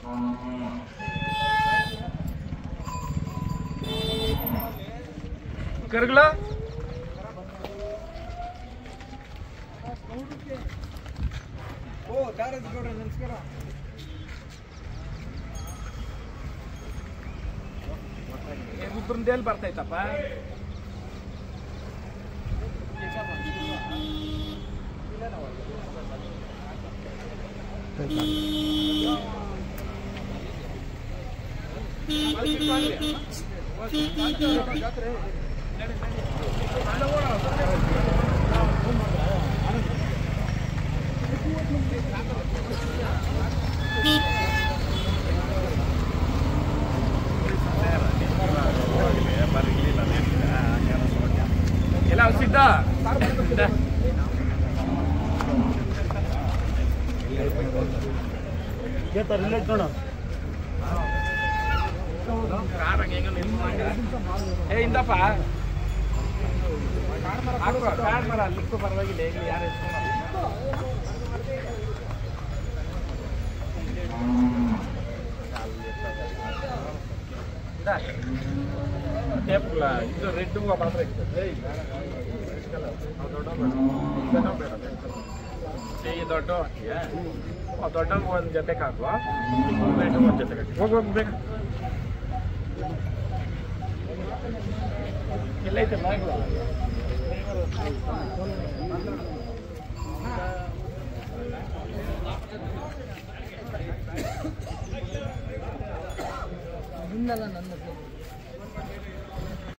ಕರ್ಗಳ ಓ ದಾರದ ಗೌಡ್ರ ನಮಸ್ಕಾರ ಇಬ್ಬರಿಂದ ಎಲ್ಲಿ ಬರ್ತೈತಪ್ಪ ಎಲ್ಲ ಸಿದ್ಧ ಸಿದ್ಧ. ಕಾರ್ ಹಂಗೆ ಹಿಂಗೆ ನಿಲ್ಸ್ಕೊಂಡ. ಏ ಇಂದಪ್ಪ ಹಾಕೋ, ಕಾರ್ ಮರ ಅಲ್ಲಿಕ್ಕೂ ಪರವಾಗಿಲ್ಲ ಇಲ್ಲಿ ಯಾರು ಎತ್ಕೊಂಡು ಟೇಪುಲ್ಲ ಇದು ರೆಡ್ ಹೂವು ಮಾತ್ರ ಇರ್ತದೆ ಏಯ್, ರೆಡ್ ಕಲರ್. ಅವು ದೊಡ್ಡವು ಬೇಡ. ಇದನ್ನು ಬೇಡ, ರೆಡ್ ಕಲರ್. ಏ, ಈ ದೊಡ್ಡ ಹಾಕಿಯಾ ಆ ದೊಡ್ಡ ಒಂದು ಜೊತೆ ಹಾಕುವ ರೆಡ್ ಒಂದು ಜೊತೆ ಹಾಕಿ ಹೋಗಿ ಹೋಗಿ ಬೇಗ ಎಲ್ಲೈತೆ ಬ್ಯಾಗ್ ನಿನ್ನಲ್ಲ ನನ್ನ